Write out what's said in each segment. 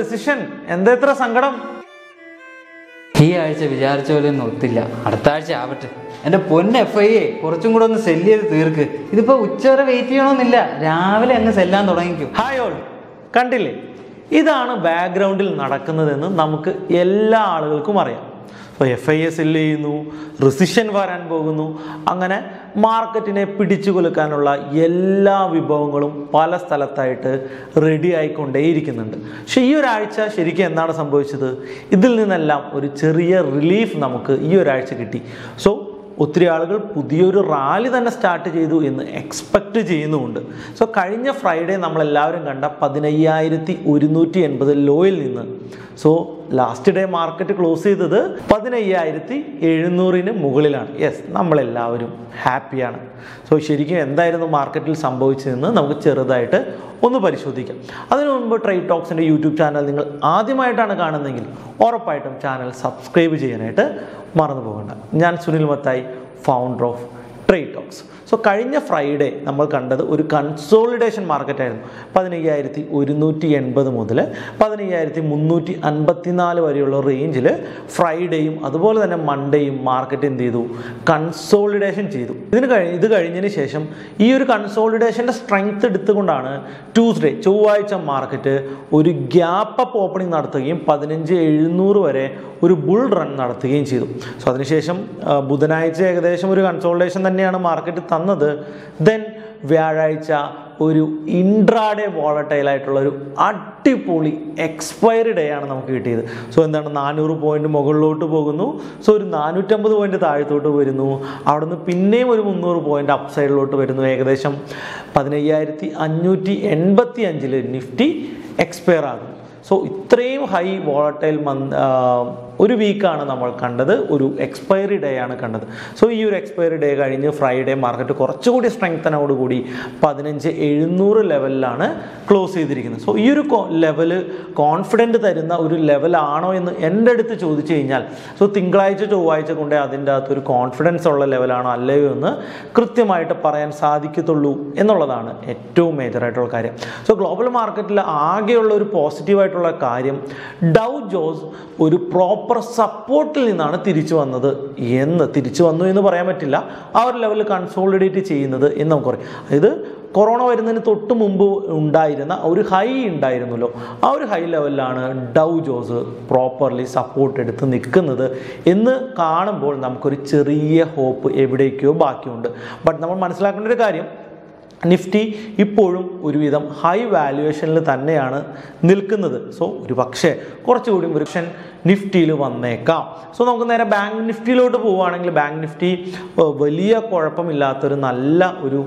decision എന്താ ഇത്ര സങ്കടം ഈ ആഴ്ച വിചാരിച്ച പോലെ ഒന്നും ഒത്തില്ല അടുത്ത ആഴ്ച ആവട്ടെ എൻ്റെ പൊന്ന് എഫ് ഐ എ കുറച്ചും കൂടെ ഒന്ന് സെല്ല് ചെയ്ത് തീർക്ക് ഇതിപ്പോൾ ഉച്ചവരെ വെയിറ്റ് ചെയ്യണമെന്നില്ല രാവിലെ അങ്ങ് സെല്ലാൻ തുടങ്ങിക്കും ഹായ് ഓൾ കണ്ടില്ലേ ഇതാണ് ബാക്ക്ഗ്രൗണ്ടിൽ നടക്കുന്നതെന്ന് നമുക്ക് എല്ലാ ആളുകൾക്കും അറിയാം ഇപ്പോൾ എഫ് ഐ എസ് എൽ ചെയ്യുന്നു റിസിഷൻ വരാൻ പോകുന്നു അങ്ങനെ മാർക്കറ്റിനെ പിടിച്ചു കുലുക്കാനുള്ള എല്ലാ വിഭവങ്ങളും പല സ്ഥലത്തായിട്ട് റെഡി ആയിക്കൊണ്ടേയിരിക്കുന്നുണ്ട് പക്ഷേ ഈ ഒരാഴ്ച ശരിക്കും എന്താണ് സംഭവിച്ചത് ഇതിൽ നിന്നെല്ലാം ഒരു ചെറിയ റിലീഫ് നമുക്ക് ഈ ഒരാഴ്ച കിട്ടി സോ ഒത്തിരി ആളുകൾ പുതിയൊരു റാലി തന്നെ സ്റ്റാർട്ട് ചെയ്തു എന്ന് എക്സ്പെക്റ്റ് ചെയ്യുന്നുമുണ്ട് സോ കഴിഞ്ഞ ഫ്രൈഡേ നമ്മളെല്ലാവരും കണ്ട പതിനയ്യായിരത്തി ഒരുന്നൂറ്റി എൺപത് ലോയിൽ നിന്ന് so last day market close ചെയ്തത് പതിനയ്യായിരത്തി എഴുന്നൂറിന് മുകളിലാണ് യെസ് നമ്മളെല്ലാവരും ഹാപ്പിയാണ് സോ ശരിക്കും എന്തായിരുന്നു മാർക്കറ്റിൽ സംഭവിച്ചതെന്ന് നമുക്ക് ചെറുതായിട്ട് ഒന്ന് പരിശോധിക്കാം അതിനു മുൻപ് ട്രേഡ് ടോക്സിൻ്റെ യൂട്യൂബ് ചാനൽ നിങ്ങൾ ആദ്യമായിട്ടാണ് കാണുന്നതെങ്കിൽ ഉറപ്പായിട്ടും ചാനൽ സബ്സ്ക്രൈബ് ചെയ്യാനായിട്ട് മറന്നു പോകണ്ട ഞാൻ Sunil Mathai founder of Trade Talks so കഴിഞ്ഞ ഫ്രൈഡേ നമ്മൾ കണ്ടത് ഒരു കൺസോളിഡേഷൻ മാർക്കറ്റ് ആയിരുന്നു പതിനയ്യായിരത്തി ഒരുന്നൂറ്റി എൺപത് മുതൽ പതിനയ്യായിരത്തി മുന്നൂറ്റി അൻപത്തിനാല് വരെയുള്ള റേഞ്ചിൽ ഫ്രൈഡേയും അതുപോലെ തന്നെ മൺഡേയും മാർക്കറ്റ് എന്ത് ചെയ്തു കൺസോളിഡേഷൻ ചെയ്തു ഇതിന് കഴിഞ്ഞ് ഇത് കഴിഞ്ഞതിന് ശേഷം ഈ ഒരു കൺസോളിഡേഷൻ്റെ സ്ട്രെങ്ത് എടുത്തുകൊണ്ടാണ് ട്യൂസ്ഡേ ചൊവ്വാഴ്ച മാർക്കറ്റ് ഒരു ഗ്യാപ്പ് അപ്പ് ഓപ്പണിംഗ് നടത്തുകയും പതിനഞ്ച് എഴുന്നൂറ് വരെ ഒരു ബുൾ റൺ നടത്തുകയും ചെയ്തു സോ അതിനുശേഷം ആ, ബുധനാഴ്ച ഏകദേശം ഒരു കൺസോൾട്ടേഷൻ തന്നെയാണ് മാർക്കറ്റ് തന്നത് ദെൻ വ്യാഴാഴ്ച ഒരു ഇൻട്രാഡേ വോളട്ടൈൽ ആയിട്ടുള്ള ഒരു അടിപൊളി എക്സ്പയറി ഡേ ആണ് നമുക്ക് കിട്ടിയത് സോ എന്താണ് നാനൂറ് പോയിന്റ് മുകളിലോട്ട് പോകുന്നു സോ ഒരു നാനൂറ്റമ്പത് പോയിന്റ് താഴത്തോട്ട് വരുന്നു അവിടുന്ന് പിന്നെയും ഒരു മുന്നൂറ് പോയിന്റ് അപ്പ് സൈഡിലോട്ട് വരുന്നു ഏകദേശം പതിനയ്യായിരത്തി അഞ്ഞൂറ്റി എൺപത്തി അഞ്ചിൽ നിഫ്റ്റി എക്സ്പയർ ആകുന്നു സോ ഇത്രയും ഹൈ വോളട്ടൈൽ മന്ത് ഒരു വീക്കാണ് നമ്മൾ കണ്ടത് ഒരു എക്സ്പയറി ഡേ ആണ് കണ്ടത് സോ ഈ ഒരു എക്സ്പയറി ഡേ കഴിഞ്ഞ് ഫ്രൈഡേ മാർക്കറ്റ് കുറച്ചുകൂടി സ്ട്രെങ്തനോടുകൂടി പതിനഞ്ച് എഴുന്നൂറ് ലെവലിലാണ് ക്ലോസ് ചെയ്തിരിക്കുന്നത് സോ ഈ ഒരു ലെവല് കോൺഫിഡൻറ്റ് തരുന്ന ഒരു ലെവലാണോ എന്ന് എൻ്റെ അടുത്ത് ചോദിച്ചു കഴിഞ്ഞാൽ സോ തിങ്കളാഴ്ച ചൊവ്വാഴ്ച കൊണ്ടേ അതിൻ്റെ അകത്ത് ഒരു കോൺഫിഡൻസ് ഉള്ള ലെവലാണോ അല്ലയോ എന്ന് കൃത്യമായിട്ട് പറയാൻ സാധിക്കത്തുള്ളൂ എന്നുള്ളതാണ് ഏറ്റവും മേജറായിട്ടുള്ള കാര്യം സോ ഗ്ലോബൽ മാർക്കറ്റിൽ ആകെയുള്ള ഒരു പോസിറ്റീവായിട്ടുള്ള കാര്യം ഡൗ ജോസ് ഒരു പ്രോപ്പർ സപ്പോർട്ടിൽ നിന്നാണ് തിരിച്ചു വന്നത് എന്ന് തിരിച്ചു വന്നു എന്ന് പറയാൻ പറ്റില്ല ആ ഒരു ലെവലിൽ കൺസോളിഡേറ്റ് ചെയ്യുന്നത് എന്ന് നമുക്ക് പറയാം അതായത് കൊറോണ വരുന്നതിന് തൊട്ട് മുമ്പ് ഉണ്ടായിരുന്ന ഒരു ഹൈ ഉണ്ടായിരുന്നല്ലോ ആ ഒരു ഹൈ ലെവലിലാണ് ഡൗ ജോസ് പ്രോപ്പർലി സപ്പോർട്ട് എടുത്ത് നിൽക്കുന്നത് എന്ന് കാണുമ്പോൾ നമുക്കൊരു ചെറിയ ഹോപ്പ് എവിടേക്കോ ബാക്കിയുണ്ട് ബട്ട് നമ്മൾ മനസ്സിലാക്കേണ്ട ഒരു കാര്യം നിഫ്റ്റി ഇപ്പോഴും ഒരുവിധം ഹൈ വാല്യുവേഷനിൽ തന്നെയാണ് നിൽക്കുന്നത് സോ ഒരു പക്ഷേ കുറച്ചുകൂടി വൃക്ഷൻ നിഫ്റ്റിയിൽ വന്നേക്കാം സോ നമുക്ക് നേരെ ബാങ്ക് നിഫ്റ്റിയിലോട്ട് പോവുകയാണെങ്കിൽ ബാങ്ക് നിഫ്റ്റി ഏഹ്, വലിയ കുഴപ്പമില്ലാത്തൊരു നല്ല ഒരു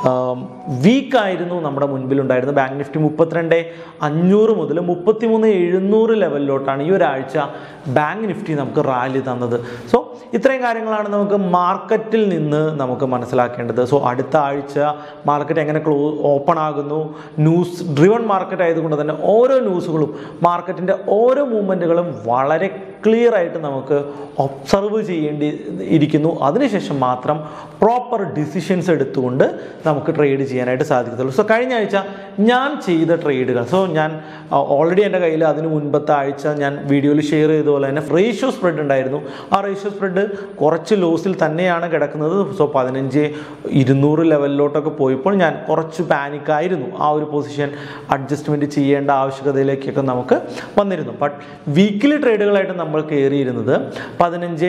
വീക്കായിരുന്നു നമ്മുടെ മുൻപിലുണ്ടായിരുന്നത് ബാങ്ക് നിഫ്റ്റി മുപ്പത്തിരണ്ട് അഞ്ഞൂറ് മുതൽ മുപ്പത്തിമൂന്ന് എഴുന്നൂറ് ലെവലിലോട്ടാണ് ഈ ഒരാഴ്ച ബാങ്ക് നിഫ്റ്റി നമുക്ക് റാലി തന്നത് സോ ഇത്രയും കാര്യങ്ങളാണ് നമുക്ക് മാർക്കറ്റിൽ നിന്ന് നമുക്ക് മനസ്സിലാക്കേണ്ടത് സോ അടുത്ത ആഴ്ച മാർക്കറ്റ് എങ്ങനെ ക്ലോ ഓപ്പൺ ആകുന്നു ന്യൂസ് ഡ്രിവൺ മാർക്കറ്റ് ആയതുകൊണ്ട് തന്നെ ഓരോ ന്യൂസുകളും മാർക്കറ്റിൻ്റെ ഓരോ മൂവ്മെൻറ്റുകളും വളരെ ക്ലിയർ ആയിട്ട് നമുക്ക് ഒബ്സർവ് ചെയ്യേണ്ടി ഇരിക്കുന്നു അതിനുശേഷം മാത്രം പ്രോപ്പർ ഡിസിഷൻസ് എടുത്തുകൊണ്ട് നമുക്ക് ട്രേഡ് ചെയ്യാനായിട്ട് സാധിക്കത്തുള്ളൂ സോ കഴിഞ്ഞ ആഴ്ച ഞാൻ ചെയ്ത ട്രേഡുകൾ സോ ഞാൻ ഓൾറെഡി എൻ്റെ കയ്യിൽ അതിന് മുൻപത്തെ ആഴ്ച ഞാൻ വീഡിയോയിൽ ഷെയർ ചെയ്ത പോലെ തന്നെ റേഷ്യോ സ്പ്രെഡ് ഉണ്ടായിരുന്നു ആ റേഷ്യോ സ്പ്രെഡ് കുറച്ച് ലോസിൽ തന്നെയാണ് കിടക്കുന്നത് സോ പതിനഞ്ച് ഇരുന്നൂറ് ലെവലിലോട്ടൊക്കെ പോയപ്പോൾ ഞാൻ കുറച്ച് പാനിക്കായിരുന്നു ആ ഒരു പൊസിഷൻ അഡ്ജസ്റ്റ്മെൻറ്റ് ചെയ്യേണ്ട ആവശ്യകതയിലേക്കൊക്കെ നമുക്ക് വന്നിരുന്നു ബട്ട് വീക്കിലി ട്രേഡുകളായിട്ട് നമ്മൾ കയറിയിരുന്നത് പതിനഞ്ച്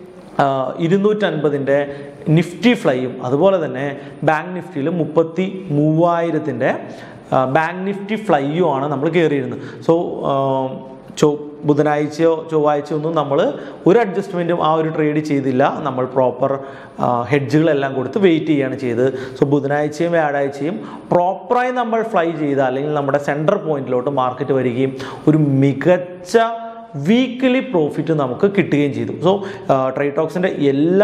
ഇരുന്നൂറ്റൻപതിൻ്റെ നിഫ്റ്റി ഫ്ലൈയും അതുപോലെ തന്നെ ബാങ്ക് നിഫ്റ്റിയിൽ മുപ്പത്തി മൂവായിരത്തിൻ്റെ ബാങ്ക് നിഫ്റ്റി ഫ്ലൈയും ആണ് നമ്മൾ കയറിയിരുന്നത് സോ ചൊ ബുധനാഴ്ചയോ ചൊവ്വാഴ്ചയോ ഒന്നും നമ്മൾ ഒരു അഡ്ജസ്റ്റ്മെൻറ്റും ആ ഒരു ട്രേഡ് ചെയ്തില്ല നമ്മൾ പ്രോപ്പർ ഹെഡ്ജുകളെല്ലാം കൊടുത്ത് വെയിറ്റ് ചെയ്യുകയാണ് ചെയ്തത് സോ ബുധനാഴ്ചയും വ്യാഴാഴ്ചയും പ്രോപ്പറായി നമ്മൾ ഫ്ലൈ ചെയ്ത അല്ലെങ്കിൽ നമ്മുടെ സെൻറ്റർ പോയിന്റിലോട്ട് മാർക്കറ്റ് വരികയും ഒരു മികച്ച വീക്കിലി പ്രോഫിറ്റ് നമുക്ക് കിട്ടുകയും ചെയ്തു സോ ട്രേഡ് ടോക്സിൻ്റെ എല്ലാ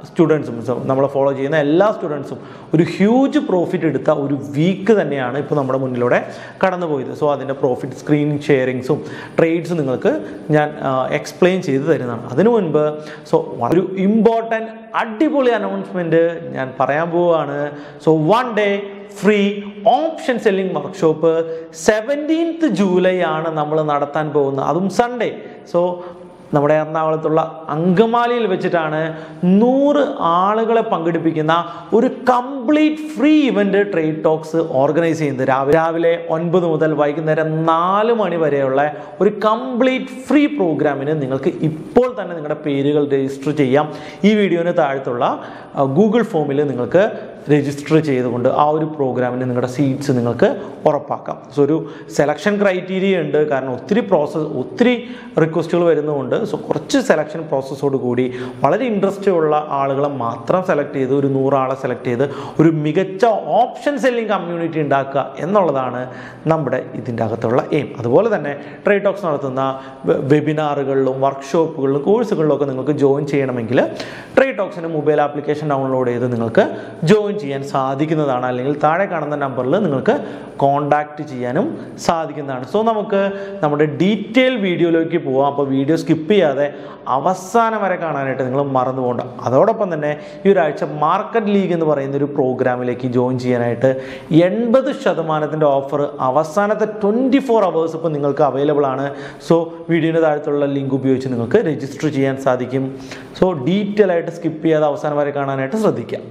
സ്റ്റുഡൻസും നമ്മളെ ഫോളോ ചെയ്യുന്ന എല്ലാ സ്റ്റുഡൻസും ഒരു ഹ്യൂജ് പ്രോഫിറ്റ് എടുത്ത ഒരു വീക്ക് തന്നെയാണ് ഇപ്പോൾ നമ്മുടെ മുന്നിലൂടെ കടന്നു പോയത് സോ അതിൻ്റെ പ്രോഫിറ്റ് സ്ക്രീൻ ഷെയറിങ്സും ട്രേഡ്സും നിങ്ങൾക്ക് ഞാൻ എക്സ്പ്ലെയിൻ ചെയ്ത് തരുന്നതാണ് അതിനു മുൻപ് സോ ഒരു ഇമ്പോർട്ടൻറ്റ് അടിപൊളി അനൗൺസ്മെൻറ്റ് ഞാൻ പറയാൻ പോവുകയാണ് so one day free option selling workshop seventeenth July ആണ് നമ്മൾ നടത്താൻ പോകുന്നത് അതും സൺഡേ സോ നമ്മുടെ എറണാകുളത്തുള്ള അങ്കമാലിയിൽ വെച്ചിട്ടാണ് നൂറ് ആളുകളെ പങ്കെടുപ്പിക്കുന്ന ഒരു complete free event Trade Talks organise ചെയ്യുന്നത് രാവിലെ രാവിലെ ഒൻപത് മുതൽ വൈകുന്നേരം നാല് മണി വരെയുള്ള ഒരു കംപ്ലീറ്റ് ഫ്രീ പ്രോഗ്രാമിന് നിങ്ങൾക്ക് ഇപ്പോൾ തന്നെ നിങ്ങളുടെ പേരുകൾ രജിസ്റ്റർ ചെയ്യാം ഈ വീഡിയോന് താഴത്തുള്ള ഗൂഗിൾ ഫോമിൽ നിങ്ങൾക്ക് രജിസ്റ്റർ ചെയ്തുകൊണ്ട് ആ ഒരു പ്രോഗ്രാമിന് നിങ്ങളുടെ സീറ്റ്സ് നിങ്ങൾക്ക് ഉറപ്പാക്കാം സോ ഒരു സെലക്ഷൻ ക്രൈറ്റീരിയ ഉണ്ട് കാരണം ഒത്തിരി പ്രോസസ്സ് ഒത്തിരി റിക്വസ്റ്റുകൾ വരുന്നതുകൊണ്ട് സോ കുറച്ച് സെലക്ഷൻ പ്രോസസ്സോട് കൂടി വളരെ ഇൻട്രസ്റ്റ് ഉള്ള ആളുകളെ മാത്രം സെലക്ട് ചെയ്ത് ഒരു നൂറാളെ സെലക്ട് ചെയ്ത് ഒരു മികച്ച ഓപ്ഷൻ സെല്ലിംഗ് കമ്മ്യൂണിറ്റി ഉണ്ടാക്കുക എന്നുള്ളതാണ് നമ്മുടെ ഇതിൻ്റെ അകത്തുള്ള എയിം അതുപോലെ തന്നെ ട്രേഡ് ടോക്സ് നടത്തുന്ന വെ- വെബിനാറുകളിലും വർക്ക്ഷോപ്പുകളിലും കോഴ്സുകളിലും ഒക്കെ നിങ്ങൾക്ക് ജോയിൻ ചെയ്യണമെങ്കിൽ ട്രേഡ് ടോക്സിൻ്റെ മൊബൈൽ ആപ്ലിക്കേഷൻ ഡൗൺലോഡ് ചെയ്ത് നിങ്ങൾക്ക് ജോയിൻ ചെയ്യാൻ സാധിക്കുന്നതാണ് അല്ലെങ്കിൽ താഴെ കാണുന്ന നമ്പറിൽ നിങ്ങൾക്ക് കോൺടാക്റ്റ് ചെയ്യാനും സാധിക്കുന്നതാണ് സോ നമുക്ക് നമ്മുടെ ഡീറ്റെയിൽ വീഡിയോയിലേക്ക് പോവാം അപ്പോൾ വീഡിയോ സ്കിപ്പ് ചെയ്യാതെ അവസാനം വരെ കാണാനായിട്ട് നിങ്ങൾ മറന്നു പോകണ്ട അതോടൊപ്പം തന്നെ ഈ ഒരാഴ്ച മാർക്കറ്റ് ലീഗ് എന്ന് പറയുന്ന ഒരു പ്രോഗ്രാമിലേക്ക് ജോയിൻ ചെയ്യാനായിട്ട് എൺപത് ശതമാനത്തിൻ്റെ ഓഫർ അവസാനത്തെ ട്വൻറ്റി ഫോർ അവേഴ്സ് ഇപ്പോൾ നിങ്ങൾക്ക് അവൈലബിൾ ആണ് സോ വീഡിയോയുടെ താഴത്തുള്ള ലിങ്ക് ഉപയോഗിച്ച് നിങ്ങൾക്ക് രജിസ്റ്റർ ചെയ്യാൻ സാധിക്കും സോ ഡീറ്റെയിൽ ആയിട്ട് സ്കിപ്പ് ചെയ്യാതെ അവസാനം വരെ കാണാനായിട്ട് ശ്രദ്ധിക്കാം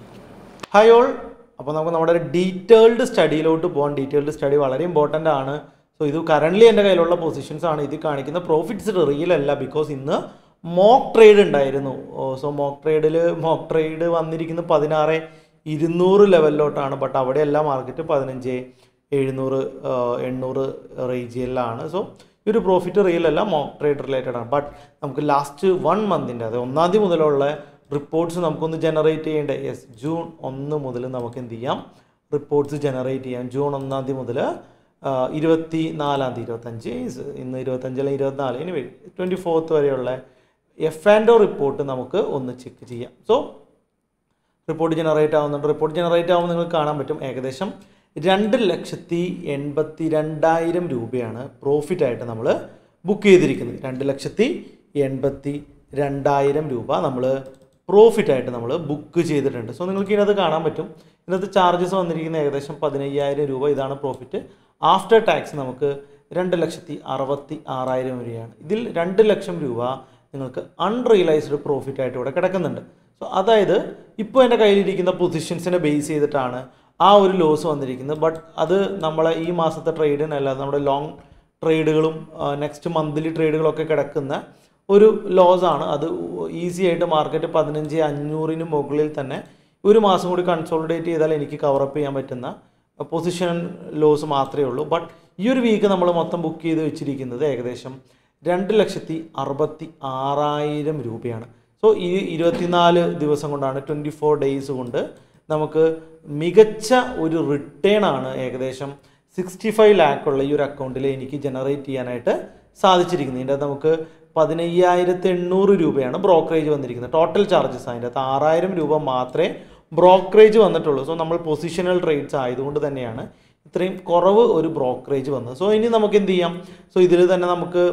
ഹായ് ഓൾ അപ്പോൾ നമുക്ക് നമ്മുടെ ഒരു ഡീറ്റെയിൽഡ് സ്റ്റഡിയിലോട്ട് പോകാം ഡീറ്റെയിൽഡ് സ്റ്റഡി വളരെ ഇമ്പോർട്ടൻ്റ് ആണ് സോ ഇത് കറൻ്റ്ലി എൻ്റെ കയ്യിലുള്ള പൊസിഷൻസ് ആണ് ഇത് കാണിക്കുന്ന പ്രോഫിറ്റ്സ് റിയൽ അല്ല ബിക്കോസ് ഇന്ന് മോക്ക് ട്രേഡ് ഉണ്ടായിരുന്നു സോ മോക്ക് ട്രേഡിൽ മോക്ക് ട്രേഡ് വന്നിരിക്കുന്നത് പതിനാറ് ഇരുന്നൂറ് ലെവലിലോട്ടാണ് ബട്ട് അവിടെയല്ല മാർക്കറ്റ് പതിനഞ്ച് എഴുന്നൂറ് എണ്ണൂറ് റേഞ്ചിലാണ് സോ ഈ ഒരു പ്രോഫിറ്റ് റിയൽ അല്ല മോക്ക് ട്രേഡ് റിലേറ്റഡ് ആണ് ബട്ട് നമുക്ക് ലാസ്റ്റ് വൺ മന്തിൻ്റെ അത് ഒന്നാം തീയതി മുതലുള്ള റിപ്പോർട്ട്സ് നമുക്കൊന്ന് ജനറേറ്റ് ചെയ്യേണ്ടത് യെസ് ജൂൺ ഒന്ന് മുതൽ നമുക്ക് എന്ത് ചെയ്യാം റിപ്പോർട്ട്സ് ജനറേറ്റ് ചെയ്യാം ജൂൺ ഒന്നാം തീയതി മുതൽ ഇരുപത്തി നാലാം തീയതി ഇരുപത്തഞ്ച് is- ഇന്ന് ഇരുപത്തഞ്ച് അല്ലെങ്കിൽ ഇരുപത്തിനാല് ഇനി ട്വൻറ്റി ഫോർത്ത് വരെയുള്ള എഫ് ആൻഡ് ഒ റിപ്പോർട്ട് നമുക്ക് ഒന്ന് ചെക്ക് ചെയ്യാം സോ റിപ്പോർട്ട് ജനറേറ്റ് ആവുന്നുണ്ട് റിപ്പോർട്ട് ജനറേറ്റ് ആവുമ്പോൾ നിങ്ങൾക്ക് കാണാൻ പറ്റും ഏകദേശം രണ്ട് ലക്ഷത്തി എൺപത്തി രണ്ടായിരം രൂപയാണ് പ്രോഫിറ്റ് ആയിട്ട് നമ്മൾ ബുക്ക് ചെയ്തിരിക്കുന്നത് രണ്ട് ലക്ഷത്തി എൺപത്തി രണ്ടായിരം രൂപ നമ്മൾ പ്രോഫിറ്റ് ആയിട്ട് നമ്മൾ ബുക്ക് ചെയ്തിട്ടുണ്ട് സോ നിങ്ങൾക്ക് ഇതിനകത്ത് കാണാൻ പറ്റും ഇതിനകത്ത് ചാർജസ് വന്നിരിക്കുന്ന ഏകദേശം പതിനയ്യായിരം രൂപ ഇതാണ് പ്രോഫിറ്റ് ആഫ്റ്റർ ടാക്സ് നമുക്ക് രണ്ട് ലക്ഷത്തി അറുപത്തി ആറായിരം രൂപയാണ് ഇതിൽ രണ്ട് ലക്ഷം രൂപ നിങ്ങൾക്ക് അൺറിയലൈസ്ഡ് പ്രോഫിറ്റ് ആയിട്ട് ഇവിടെ കിടക്കുന്നുണ്ട് സോ അതായത് ഇപ്പോൾ എൻ്റെ കയ്യിലിരിക്കുന്ന പൊസിഷൻസിനെ ബേസ് ചെയ്തിട്ടാണ് ആ ഒരു ലോസ് വന്നിരിക്കുന്നത് ബട്ട് അത് നമ്മളെ ഈ മാസത്തെ ട്രേഡിനല്ലാതെ നമ്മുടെ ലോങ് ട്രേഡുകളും നെക്സ്റ്റ് മന്ത്ലി ട്രേഡുകളൊക്കെ കിടക്കുന്ന ഒരു ലോസ് ആണ് അത് ഈസി ആയിട്ട് മാർക്കറ്റ് പതിനഞ്ച് അഞ്ഞൂറിന് മുകളിൽ തന്നെ ഒരു മാസം കൂടി കൺസോളിഡേറ്റ് ചെയ്താൽ എനിക്ക് കവറപ്പ് ചെയ്യാൻ പറ്റുന്ന പൊസിഷൻ ലോസ് മാത്രമേ ഉള്ളൂ ബട്ട് ഈ ഒരു വീക്ക് നമ്മൾ മൊത്തം ബുക്ക് ചെയ്ത് വെച്ചിരിക്കുന്നത് ഏകദേശം രണ്ട് ലക്ഷത്തി അറുപത്തി ആറായിരം രൂപയാണ് സോ ഈ ഇരുപത്തിനാല് ദിവസം കൊണ്ടാണ് ട്വൻറ്റി ഫോർ ഡേയ്സ് കൊണ്ട് നമുക്ക് മികച്ച ഒരു റിട്ടേൺ ആണ് ഏകദേശം സിക്സ്റ്റി ഫൈവ് ലാക്കുള്ള ഈ ഒരു അക്കൗണ്ടിൽ എനിക്ക് ജനറേറ്റ് ചെയ്യാനായിട്ട് സാധിച്ചിരിക്കുന്നത് ഇതിൻ്റെ അകത്ത് നമുക്ക് പതിനയ്യായിരത്തി എണ്ണൂറ് രൂപയാണ് ബ്രോക്കറേജ് വന്നിരിക്കുന്നത് ടോട്ടൽ ചാർജസ് അതിൻ്റെ അകത്ത് ആറായിരം രൂപ മാത്രമേ ബ്രോക്കറേജ് വന്നിട്ടുള്ളൂ സോ നമ്മൾ പൊസിഷണൽ ട്രേഡ്സ് ആയതുകൊണ്ട് തന്നെയാണ് ഇത്രയും കുറവ് ഒരു ബ്രോക്കറേജ് വന്നത് സോ ഇനി നമുക്ക് എന്ത് ചെയ്യാം സോ ഇതിൽ തന്നെ നമുക്ക്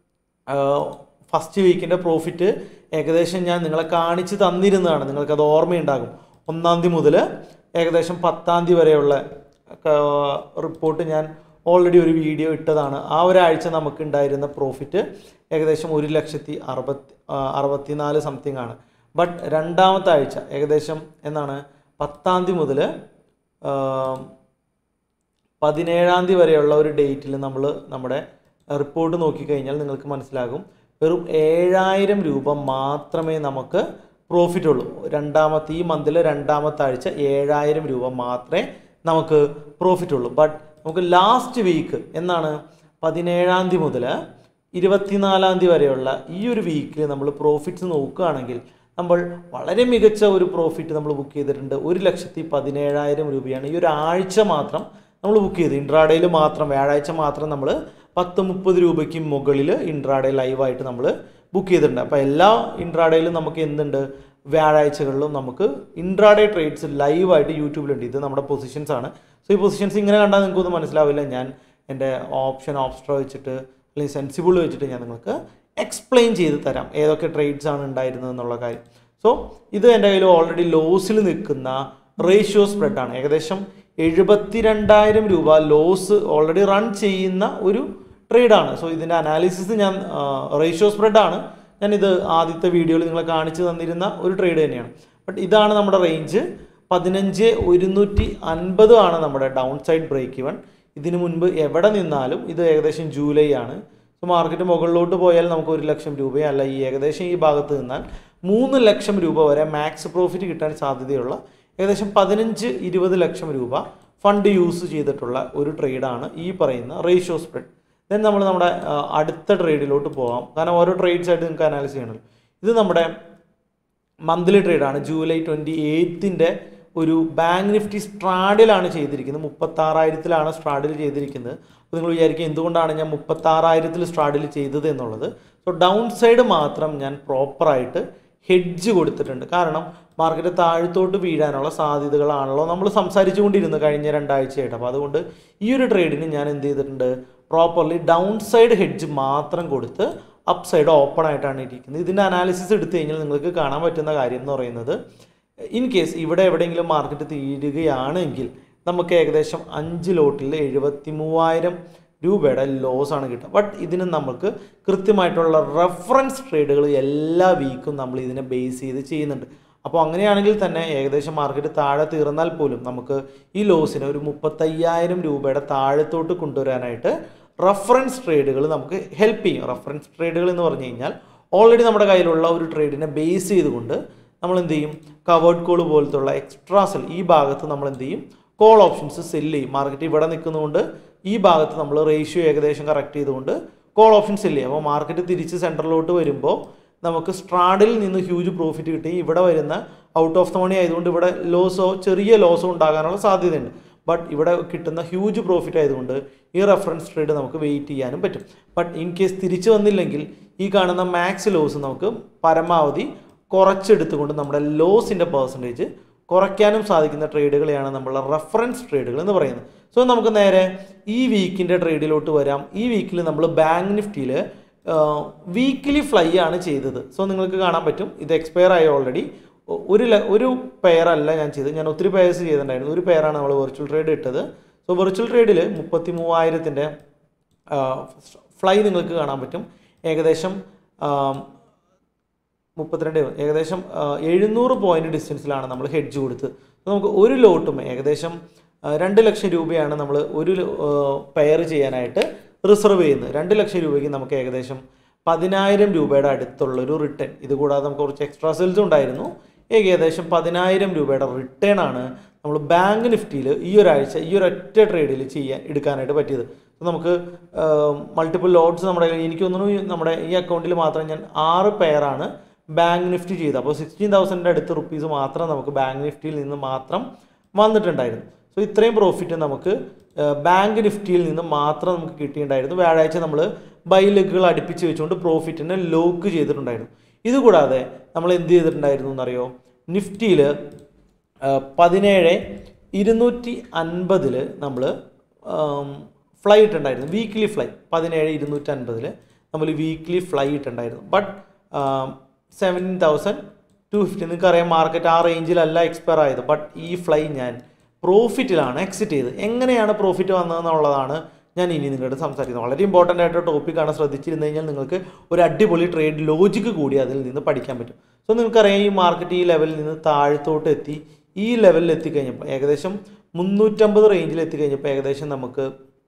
ഫസ്റ്റ് വീക്കിൻ്റെ പ്രോഫിറ്റ് ഏകദേശം ഞാൻ നിങ്ങളെ കാണിച്ച് തന്നിരുന്നതാണ് നിങ്ങൾക്കത് ഓർമ്മയുണ്ടാകും ഒന്നാം തീയതി മുതൽ ഏകദേശം പത്താം തീയതി വരെയുള്ള റിപ്പോർട്ട് ഞാൻ ഓൾറെഡി ഒരു വീഡിയോ ഇട്ടതാണ് ആ ഒരാഴ്ച നമുക്ക് ഉണ്ടായിരുന്ന പ്രോഫിറ്റ് ഏകദേശം ഒരു ലക്ഷത്തി അറുപത്തി അറുപത്തിനാല് സംതിങ് ആണ് ബട്ട് രണ്ടാമത്തെ ആഴ്ച ഏകദേശം എന്നാണ് പത്താം തീയതി മുതൽ പതിനേഴാം തീയതി വരെയുള്ള ഒരു ഡേറ്റിൽ നമ്മൾ നമ്മുടെ റിപ്പോർട്ട് നോക്കിക്കഴിഞ്ഞാൽ നിങ്ങൾക്ക് മനസ്സിലാകും വെറും ഏഴായിരം രൂപ മാത്രമേ നമുക്ക് പ്രോഫിറ്റ് ഉള്ളൂ രണ്ടാമത്തെ ഈ മന്തിലെ രണ്ടാമത്തെ ആഴ്ച ഏഴായിരം രൂപ മാത്രമേ നമുക്ക് പ്രോഫിറ്റ് ഉള്ളൂ ബട്ട് നമുക്ക് ലാസ്റ്റ് വീക്ക് എന്നാണ് പതിനേഴാം തീയതി മുതൽ ഇരുപത്തിനാലാം തീയതി വരെയുള്ള ഈ ഒരു വീക്കിൽ നമ്മൾ പ്രോഫിറ്റ്സ് നോക്കുകയാണെങ്കിൽ നമ്മൾ വളരെ മികച്ച ഒരു പ്രോഫിറ്റ് നമ്മൾ ബുക്ക് ചെയ്തിട്ടുണ്ട് ഒരു ലക്ഷത്തി പതിനേഴായിരം രൂപയാണ് ഈ ഒരു ആഴ്ച മാത്രം നമ്മൾ ബുക്ക് ചെയ്ത് ഇൻട്രാഡേയിൽ മാത്രം വ്യാഴാഴ്ച മാത്രം നമ്മൾ പത്ത് മുപ്പത് രൂപയ്ക്ക് മുകളിൽ ഇൻട്രാഡേ ലൈവായിട്ട് നമ്മൾ ബുക്ക് ചെയ്തിട്ടുണ്ട് അപ്പോൾ എല്ലാ ഇൻട്രാഡേയിലും നമുക്ക് എന്തുണ്ട് വ്യാഴാഴ്ചകളിലും നമുക്ക് ഇൻട്രാഡേ ട്രേഡ്സ് ലൈവായിട്ട് യൂട്യൂബിലുണ്ട് ഇത് നമ്മുടെ പൊസിഷൻസ് ആണ് സോ ഈ പൊസിഷൻസ് ഇങ്ങനെ കണ്ടാൽ നിങ്ങൾക്കൊന്നും മനസ്സിലാവില്ല ഞാൻ എൻ്റെ ഓപ്ഷൻ ഓപ്സ്ട്രോ വെച്ചിട്ട് അല്ലെങ്കിൽ സെൻസിബിൾ വെച്ചിട്ട് ഞാൻ നിങ്ങൾക്ക് എക്സ്പ്ലെയിൻ ചെയ്ത് തരാം ഏതൊക്കെ ട്രേഡ്സ് ആണ് ഉണ്ടായിരുന്നത് എന്നുള്ള കാര്യം സോ ഇത് എൻ്റെ കയ്യിൽ ഓൾറെഡി ലോസിൽ നിൽക്കുന്ന റേഷ്യോ സ്പ്രെഡാണ് ഏകദേശം എഴുപത്തിരണ്ടായിരം രൂപ ലോസ് ഓൾറെഡി റൺ ചെയ്യുന്ന ഒരു ട്രേഡാണ് സോ ഇതിൻ്റെ അനാലിസിസ് ഞാൻ റേഷ്യോ സ്പ്രെഡാണ് ഞാനിത് ആദ്യത്തെ വീഡിയോയിൽ നിങ്ങളെ കാണിച്ചു തന്നിരുന്ന ഒരു ട്രേഡ് തന്നെയാണ് ബട്ട് ഇതാണ് നമ്മുടെ റേഞ്ച് പതിനഞ്ച് ഒരുന്നൂറ്റി അൻപത് ആണ് നമ്മുടെ ഡൗൺ സൈഡ് ബ്രേക്ക് ഇവൺ ഇതിനു മുൻപ് എവിടെ നിന്നാലും ഇത് ഏകദേശം ജൂലൈ ആണ് സോ മാർക്കറ്റ് മുകളിലോട്ട് പോയാൽ നമുക്ക് ഒരു ലക്ഷം രൂപയോ അല്ല ഈ ഏകദേശം ഈ ഭാഗത്ത് നിന്നാൽ മൂന്ന് ലക്ഷം രൂപ വരെ മാക്സ് പ്രോഫിറ്റ് കിട്ടാൻ സാധ്യതയുള്ള ഏകദേശം പതിനഞ്ച് ഇരുപത് ലക്ഷം രൂപ ഫണ്ട് യൂസ് ചെയ്തിട്ടുള്ള ഒരു ട്രേഡാണ് ഈ പറയുന്ന റേഷ്യോ സ്പ്രെഡ് ദെൻ നമ്മൾ നമ്മുടെ ആ, അടുത്ത ട്രേഡിലോട്ട് പോകാം കാരണം ഓരോ ട്രേഡ്സ് ആയിട്ട് നിങ്ങൾക്ക് അനാലിസ് ചെയ്യണമല്ലോ ഇത് നമ്മുടെ മന്ത്ലി ട്രേഡാണ് ജൂലൈ ട്വൻറ്റി എയ്ത്തിൻ്റെ ഒരു ബാങ്ക് നിഫ്റ്റി സ്ട്രാഡിലാണ് ചെയ്തിരിക്കുന്നത് മുപ്പത്താറായിരത്തിലാണ് സ്ട്രാഡിൽ ചെയ്തിരിക്കുന്നത് അപ്പോൾ നിങ്ങൾ വിചാരിക്കും എന്തുകൊണ്ടാണ് ഞാൻ മുപ്പത്താറായിരത്തിൽ സ്ട്രാഡിൽ ചെയ്തത് എന്നുള്ളത് സോ ഡൗൺ സൈഡ് മാത്രം ഞാൻ പ്രോപ്പറായിട്ട് ഹെഡ്ജ് കൊടുത്തിട്ടുണ്ട് കാരണം മാർക്കറ്റ് താഴത്തോട്ട് വീഴാനുള്ള സാധ്യതകളാണല്ലോ നമ്മൾ സംസാരിച്ചുകൊണ്ടിരുന്നത് കഴിഞ്ഞ രണ്ടാഴ്ചയായിട്ട് അപ്പോൾ അതുകൊണ്ട് ഈ ഒരു ട്രേഡിന് ഞാൻ എന്ത് ചെയ്തിട്ടുണ്ട് പ്രോപ്പർലി ഡൗൺ സൈഡ് ഹെഡ്ജ് മാത്രം കൊടുത്ത് അപ്പ് സൈഡ് ഓപ്പൺ ആയിട്ടാണ് ഇരിക്കുന്നത് ഇതിൻ്റെ അനാലിസിസ് എടുത്തു കഴിഞ്ഞാൽ നിങ്ങൾക്ക് കാണാൻ പറ്റുന്ന കാര്യം എന്ന് പറയുന്നത് ഇൻ കേസ് ഇവിടെ എവിടെയെങ്കിലും മാർക്കറ്റ് തീരുകയാണെങ്കിൽ നമുക്ക് ഏകദേശം അഞ്ച് ലോട്ടിൽ എഴുപത്തി മൂവായിരം രൂപയുടെ ലോസ് ആണ് കിട്ടുക ബട്ട് ഇതിന് നമുക്ക് കൃത്യമായിട്ടുള്ള റെഫറൻസ് ട്രേഡുകൾ എല്ലാ വീക്കും നമ്മൾ ഇതിനെ ബേസ് ചെയ്ത് ചെയ്യുന്നുണ്ട് അപ്പോൾ അങ്ങനെയാണെങ്കിൽ തന്നെ ഏകദേശം മാർക്കറ്റ് താഴെ തീർന്നാൽ പോലും നമുക്ക് ഈ ലോസിനെ ഒരു മുപ്പത്തയ്യായിരം രൂപയുടെ താഴത്തോട്ട് കൊണ്ടുവരാനായിട്ട് റെഫറൻസ് ട്രേഡുകൾ നമുക്ക് ഹെൽപ്പ് ചെയ്യും റെഫറൻസ് ട്രേഡുകൾ എന്ന് പറഞ്ഞു കഴിഞ്ഞാൽ ഓൾറെഡി നമ്മുടെ കയ്യിലുള്ള ഒരു ട്രേഡിനെ ബേസ് ചെയ്തുകൊണ്ട് നമ്മൾ എന്ത് ചെയ്യും കവേർഡ് കോൾ പോലത്തുള്ള എക്സ്ട്രാ സെൽ ഈ ഭാഗത്ത് നമ്മൾ എന്ത് ചെയ്യും കോൾ ഓപ്ഷൻസ് സെല്ല് ചെയ്യും മാർക്കറ്റ് ഇവിടെ നിൽക്കുന്നതുകൊണ്ട് ഈ ഭാഗത്ത് നമ്മൾ റേഷ്യോ ഏകദേശം കറക്റ്റ് ചെയ്തുകൊണ്ട് കോൾ ഓപ്ഷൻ സെല്ല് ചെയ്യും അപ്പോൾ മാർക്കറ്റ് തിരിച്ച് സെൻറ്ററിലോട്ട് വരുമ്പോൾ നമുക്ക് സ്ട്രാഡിൽ നിന്ന് ഹ്യൂജ് പ്രോഫിറ്റ് കിട്ടി ഇവിടെ വരുന്ന ഔട്ട് ഓഫ് ദ മണി ആയതുകൊണ്ട് ഇവിടെ ലോസോ ചെറിയ ലോസോ ഉണ്ടാകാനുള്ള സാധ്യതയുണ്ട് ബട്ട് ഇവിടെ കിട്ടുന്ന ഹ്യൂജ് പ്രോഫിറ്റ് ആയതുകൊണ്ട് ഈ റെഫറൻസ് ട്രേഡ് നമുക്ക് വെയിറ്റ് ചെയ്യാനും പറ്റും ബട്ട് ഇൻ കേസ് തിരിച്ചു വന്നില്ലെങ്കിൽ ഈ കാണുന്ന മാക്സ് ലോസ് നമുക്ക് പരമാവധി കുറച്ചെടുത്തുകൊണ്ട് നമ്മുടെ ലോസിൻ്റെ പെർസെൻറ്റേജ് കുറയ്ക്കാനും സാധിക്കുന്ന ട്രേഡുകളെയാണ് നമ്മൾ റെഫറൻസ് ട്രേഡുകൾ എന്ന് പറയുന്നത് സോ നമുക്ക് നേരെ ഈ വീക്കിൻ്റെ ട്രേഡിലോട്ട് വരാം ഈ വീക്കിൽ നമ്മൾ ബാങ്ക് നിഫ്റ്റിയിൽ വീക്കിലി ഫ്ലൈ ആണ് ചെയ്തത് സോ നിങ്ങൾക്ക് കാണാൻ പറ്റും ഇത് എക്സ്പയർ ആയി ഓൾറെഡി ഒരു ല- ഒരു പെയർ അല്ല ഞാൻ ചെയ്തത് ഞാൻ ഒത്തിരി പെയർസ് ചെയ്തിട്ടുണ്ടായിരുന്നു ഒരു പെയറാണ് നമ്മൾ വെർച്വൽ ട്രേഡ് ഇട്ടത് സോ വെർച്വൽ ട്രേഡിൽ മുപ്പത്തി മൂവായിരത്തിൻ്റെ ഫ്ലൈ നിങ്ങൾക്ക് കാണാൻ പറ്റും ഏകദേശം ആം, മുപ്പത്തിരണ്ട് ഏകദേശം ആ, എഴുന്നൂറ് പോയിന്റ് ഡിസ്റ്റൻസിലാണ് നമ്മൾ ഹെഡ്ജ് കൊടുത്ത് അപ്പോൾ നമുക്ക് ഒരു ലോട്ടും ഏകദേശം ആ, രണ്ട് ലക്ഷം രൂപയാണ് നമ്മൾ ഒരു പെയർ ചെയ്യാനായിട്ട് റിസർവ് ചെയ്യുന്നത് രണ്ട് ലക്ഷം രൂപയ്ക്ക് നമുക്ക് ഏകദേശം പതിനായിരം രൂപയുടെ അടുത്തുള്ളൊരു റിട്ടേൺ ഇത് കൂടാതെ നമുക്ക് കുറച്ച് എക്സ്ട്രാ സെയിൽസും ഉണ്ടായിരുന്നു ഏകദേശം പതിനായിരം രൂപയുടെ റിട്ടേൺ ആണ് നമ്മൾ ബാങ്ക് നിഫ്റ്റിയിൽ ഈ ഒരാഴ്ച ഈ ഒരൊറ്റ ട്രേഡിൽ ചെയ്യാൻ എടുക്കാനായിട്ട് പറ്റിയത് അപ്പോൾ നമുക്ക് മൾട്ടിപ്പിൾ ലോഡ്സ് നമ്മുടെ കയ്യിൽ- എനിക്ക് തോന്നുന്നു ഈ നമ്മുടെ ഈ അക്കൗണ്ടിൽ മാത്രം ഞാൻ ആറ് പെയറാണ് ബാങ്ക് നിഫ്റ്റി ചെയ്തത് അപ്പോൾ സിക്സ്റ്റീൻ തൗസൻഡിൻ്റെ അടുത്ത് റുപ്പീസ് മാത്രം നമുക്ക് ബാങ്ക് നിഫ്റ്റിയിൽ നിന്ന് മാത്രം വന്നിട്ടുണ്ടായിരുന്നു സോ ഇത്രയും പ്രോഫിറ്റ് നമുക്ക് ബാങ്ക് നിഫ്റ്റിയിൽ നിന്ന് മാത്രം നമുക്ക് കിട്ടിയിട്ടുണ്ടായിരുന്നു വ്യാഴാഴ്ച നമ്മൾ ബൈ ലെഗുകൾ അടുപ്പിച്ച് വെച്ചുകൊണ്ട് പ്രോഫിറ്റിനെ ലോക്ക് ചെയ്തിട്ടുണ്ടായിരുന്നു ഇതുകൂടാതെ നമ്മൾ എന്ത് ചെയ്തിട്ടുണ്ടായിരുന്നു എന്നറിയോ നിഫ്റ്റിയിൽ പതിനേഴ് ഇരുന്നൂറ്റി അൻപതിൽ നമ്മൾ ഫ്ലൈ ഇട്ടുണ്ടായിരുന്നു വീക്ക്ലി ഫ്ലൈ പതിനേഴ് ഇരുന്നൂറ്റി അൻപതിൽ നമ്മൾ വീക്ക്ലി ഫ്ലൈ ഇട്ടുണ്ടായിരുന്നു but seventeen thousand two fifty നിങ്ങൾക്ക് അറിയാം മാർക്കറ്റ് ആ റേഞ്ചിലല്ല എക്സ്പയർ ആയത് ബട്ട് ഈ ഫ്ലൈ ഞാൻ പ്രോഫിറ്റിലാണ് എക്സിറ്റ് ചെയ്തത് എങ്ങനെയാണ് പ്രോഫിറ്റ് വന്നതെന്നുള്ളതാണ് ഞാൻ ഇനി നിങ്ങളോട് സംസാരിക്കുന്നത് വളരെ ഇമ്പോർട്ടൻ്റ് ആയിട്ട് ടോപ്പിക്കാണ് ശ്രദ്ധിച്ചിരുന്നു കഴിഞ്ഞാൽ നിങ്ങൾക്ക് ഒരു അടിപൊളി ട്രേഡ് ലോജിക്ക് കൂടി അതിൽ നിന്ന് പഠിക്കാൻ പറ്റും സോ നിങ്ങൾക്കറിയാം ഈ മാർക്കറ്റ് ഈ ലെവലിൽ നിന്ന് താഴത്തോട്ട് എത്തി ഈ ലെവലിൽ എത്തിക്കഴിഞ്ഞപ്പോൾ ഏകദേശം മുന്നൂറ്റമ്പത് റേഞ്ചിൽ എത്തിക്കഴിഞ്ഞപ്പോൾ ഏകദേശം നമുക്ക്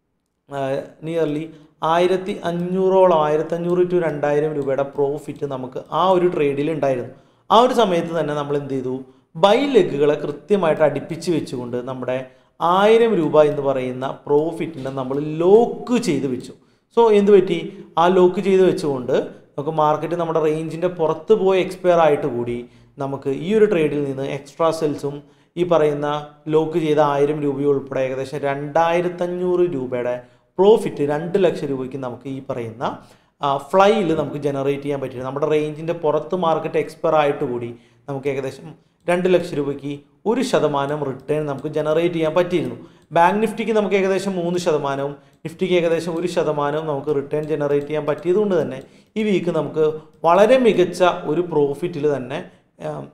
നിയർലി ആയിരത്തി അഞ്ഞൂറോളം ആയിരത്തഞ്ഞൂറ് ടു രണ്ടായിരം രൂപയുടെ പ്രോഫിറ്റ് നമുക്ക് ആ ഒരു ട്രേഡിൽ ഉണ്ടായിരുന്നു ആ ഒരു സമയത്ത് തന്നെ നമ്മൾ എന്ത് ചെയ്തു ബൈ ലെഗുകളെ കൃത്യമായിട്ട് അടുപ്പിച്ച് വെച്ചുകൊണ്ട് നമ്മുടെ ആയിരം രൂപ എന്ന് പറയുന്ന പ്രോഫിറ്റിനെ നമ്മൾ ലോക്ക് ചെയ്ത് വെച്ചു സോ എന്ത് പറ്റി ആ ലോക്ക് ചെയ്ത് വെച്ചുകൊണ്ട് നമുക്ക് മാർക്കറ്റ് നമ്മുടെ റേഞ്ചിൻ്റെ പുറത്ത് പോയി എക്സ്പയർ ആയിട്ട് കൂടി നമുക്ക് ഈ ഒരു ട്രേഡിൽ നിന്ന് എക്സ്ട്രാ സെൽസും ഈ പറയുന്ന ലോക്ക് ചെയ്ത ആയിരം രൂപ ഉൾപ്പെടെ ഏകദേശം രണ്ടായിരത്തഞ്ഞൂറ് രൂപയുടെ പ്രോഫിറ്റ് രണ്ട് ലക്ഷം രൂപയ്ക്ക് നമുക്ക് ഈ പറയുന്ന ഫ്ലൈയിൽ നമുക്ക് ജനറേറ്റ് ചെയ്യാൻ പറ്റില്ല നമ്മുടെ റേഞ്ചിൻ്റെ പുറത്ത് മാർക്കറ്റ് എക്സ്പയർ ആയിട്ട് കൂടി നമുക്ക് ഏകദേശം രണ്ട് ലക്ഷം രൂപയ്ക്ക് ഒരു ശതമാനം റിട്ടേൺ നമുക്ക് ജനറേറ്റ് ചെയ്യാൻ പറ്റിയിരുന്നു ബാങ്ക് നിഫ്റ്റിക്ക് നമുക്ക് ഏകദേശം മൂന്ന് ശതമാനവും നിഫ്റ്റിക്ക് ഏകദേശം ഒരു ശതമാനവും നമുക്ക് റിട്ടേൺ ജനറേറ്റ് ചെയ്യാൻ പറ്റിയതുകൊണ്ട് തന്നെ ഈ വീക്ക് നമുക്ക് വളരെ മികച്ച ഒരു പ്രോഫിറ്റിൽ തന്നെ ആം,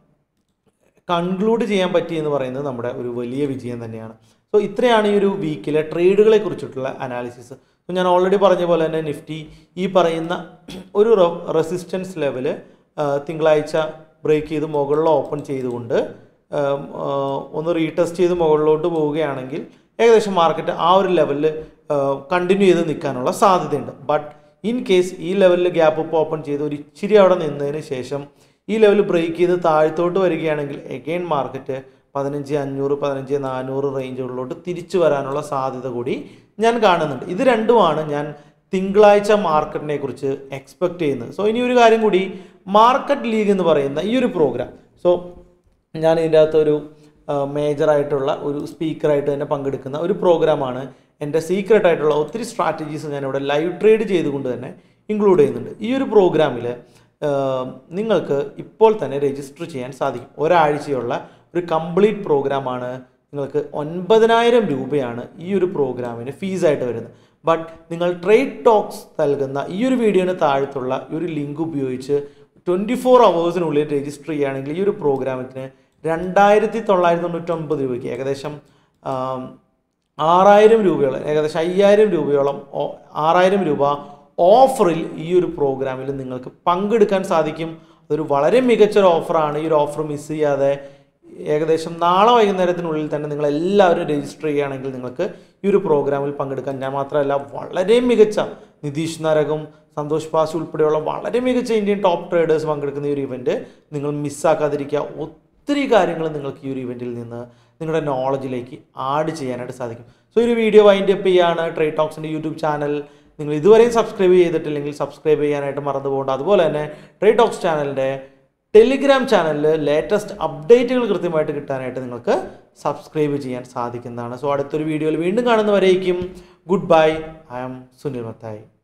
കൺക്ലൂഡ് ചെയ്യാൻ പറ്റി എന്ന് പറയുന്നത് നമ്മുടെ ഒരു വലിയ വിജയം തന്നെയാണ് സോ ഇത്രയാണ് ഈ ഒരു വീക്കിലെ ട്രേഡുകളെ കുറിച്ചിട്ടുള്ള അനാലിസിസ് സോ ഞാൻ ഓൾറെഡി പറഞ്ഞ പോലെ തന്നെ നിഫ്റ്റി ഈ പറയുന്ന ഒരു റെസിസ്റ്റൻസ് ലെവല് തിങ്കളാഴ്ച ബ്രേക്ക് ചെയ്ത് മുകളിൽ ഓപ്പൺ ചെയ്തുകൊണ്ട് ആം, ആ, ഒന്ന് റീടെസ്റ്റ് ചെയ്ത് മുകളിലോട്ട് പോവുകയാണെങ്കിൽ ഏകദേശം മാർക്കറ്റ് ആ ഒരു ലെവലിൽ കണ്ടിന്യൂ ചെയ്ത് നിൽക്കാനുള്ള സാധ്യതയുണ്ട് ബട്ട് ഇൻ കേസ് ഈ ലെവലിൽ ഗ്യാപ്പ് അപ്പ് ഓപ്പൺ ചെയ്ത് ഒരു ഇച്ചിരി അവിടെ നിന്നതിന് ശേഷം ഈ ലെവൽ ബ്രേക്ക് ചെയ്ത് താഴത്തോട്ട് വരികയാണെങ്കിൽ എഗെയിൻ മാർക്കറ്റ് പതിനഞ്ച് അഞ്ഞൂറ് പതിനഞ്ച് നാനൂറ് റേഞ്ചുകളിലോട്ട് തിരിച്ചു വരാനുള്ള സാധ്യത കൂടി ഞാൻ കാണുന്നുണ്ട് ഇത് രണ്ടുമാണ് ഞാൻ തിങ്കളാഴ്ച മാർക്കറ്റിനെ കുറിച്ച് എക്സ്പെക്ട് ചെയ്യുന്നത് സോ ഇനി ഒരു കാര്യം കൂടി മാർക്കറ്റ് ലീഗ് എന്ന് പറയുന്ന ഈ ഒരു പ്രോഗ്രാം സോ ഞാൻ ഇതിൻ്റെ അകത്ത് ഒരു മേജറായിട്ടുള്ള ഒരു സ്പീക്കറായിട്ട് തന്നെ പങ്കെടുക്കുന്ന ഒരു പ്രോഗ്രാമാണ് എൻ്റെ സീക്രട്ട് ആയിട്ടുള്ള ഒത്തിരി സ്ട്രാറ്റജീസ് ഞാനിവിടെ ലൈവ് ട്രേഡ് ചെയ്തുകൊണ്ട് തന്നെ ഇൻക്ലൂഡ് ചെയ്യുന്നുണ്ട് ഈ ഒരു പ്രോഗ്രാമിൽ നിങ്ങൾക്ക് ഇപ്പോൾ തന്നെ രജിസ്റ്റർ ചെയ്യാൻ സാധിക്കും ഒരാഴ്ചയുള്ള ഒരു കംപ്ലീറ്റ് പ്രോഗ്രാമാണ് നിങ്ങൾക്ക് ഒൻപതിനായിരം രൂപയാണ് ഈ ഒരു പ്രോഗ്രാമിന് ഫീസായിട്ട് വരുന്നത് ബട്ട് നിങ്ങൾ ട്രേഡ് ടോക്സ് നൽകുന്ന ഈ ഒരു വീഡിയോന് താഴത്തുള്ള ഈ ഒരു ലിങ്ക് ഉപയോഗിച്ച് ട്വൻറ്റി ഫോർ അവേഴ്സിനുള്ളിൽ രജിസ്റ്റർ ചെയ്യുകയാണെങ്കിൽ ഈ ഒരു പ്രോഗ്രാമത്തിന് രണ്ടായിരത്തി തൊള്ളായിരത്തി തൊണ്ണൂറ്റൊമ്പത് രൂപയ്ക്ക് ഏകദേശം ആം, ആറായിരം രൂപയോളം ഏകദേശം അയ്യായിരം രൂപയോളം ഓ- ആറായിരം രൂപ ഓഫറിൽ ഈ ഒരു പ്രോഗ്രാമിൽ നിങ്ങൾക്ക് പങ്കെടുക്കാൻ സാധിക്കും അതൊരു വളരെ മികച്ചൊരു ഓഫറാണ് ഈ ഒരു ഓഫർ മിസ് ചെയ്യാതെ ഏകദേശം നാളെ വൈകുന്നേരത്തിനുള്ളിൽ തന്നെ നിങ്ങൾ എല്ലാവരും രജിസ്റ്റർ ചെയ്യുകയാണെങ്കിൽ നിങ്ങൾക്ക് ഈ ഒരു പ്രോഗ്രാമിൽ പങ്കെടുക്കാൻ ഞാൻ മാത്രമല്ല വളരെ മികച്ച നിതീഷ് നരകം സന്തോഷ് പാസ് ഉൾപ്പെടെയുള്ള വളരെ മികച്ച ഇന്ത്യൻ ടോപ്പ് ട്രേഡേഴ്സ് പങ്കെടുക്കുന്ന ഈ ഒരു ഇവൻറ്റ് നിങ്ങൾ മിസ്സാക്കാതിരിക്കുക ഒത്തിരി കാര്യങ്ങൾ നിങ്ങൾക്ക് ഈ ഒരു ഇവൻറ്റിൽ നിന്ന് നിങ്ങളുടെ നോളജിലേക്ക് ആഡ് ചെയ്യാനായിട്ട് സാധിക്കും സോ ഈ ഒരു വീഡിയോ വൈൻഡ് അപ്പ് ചെയ്യാണ് ട്രേഡ് ടോക്സിൻ്റെ യൂട്യൂബ് ചാനൽ നിങ്ങൾ ഇതുവരെയും സബ്സ്ക്രൈബ് ചെയ്തിട്ടില്ലെങ്കിൽ സബ്സ്ക്രൈബ് ചെയ്യാനായിട്ട് മറന്നു പോകണ്ട അതുപോലെ തന്നെ ട്രേഡ് ടോക്സ് ചാനലിൻ്റെ ടെലിഗ്രാം ചാനലിൽ ലേറ്റസ്റ്റ് അപ്ഡേറ്റുകൾ കൃത്യമായിട്ട് കിട്ടാനായിട്ട് നിങ്ങൾക്ക് സബ്സ്ക്രൈബ് ചെയ്യാൻ സാധിക്കുന്നതാണ് സോ അടുത്തൊരു വീഡിയോയിൽ വീണ്ടും കാണുന്നവരേക്കും goodbye I am Sunil Mathai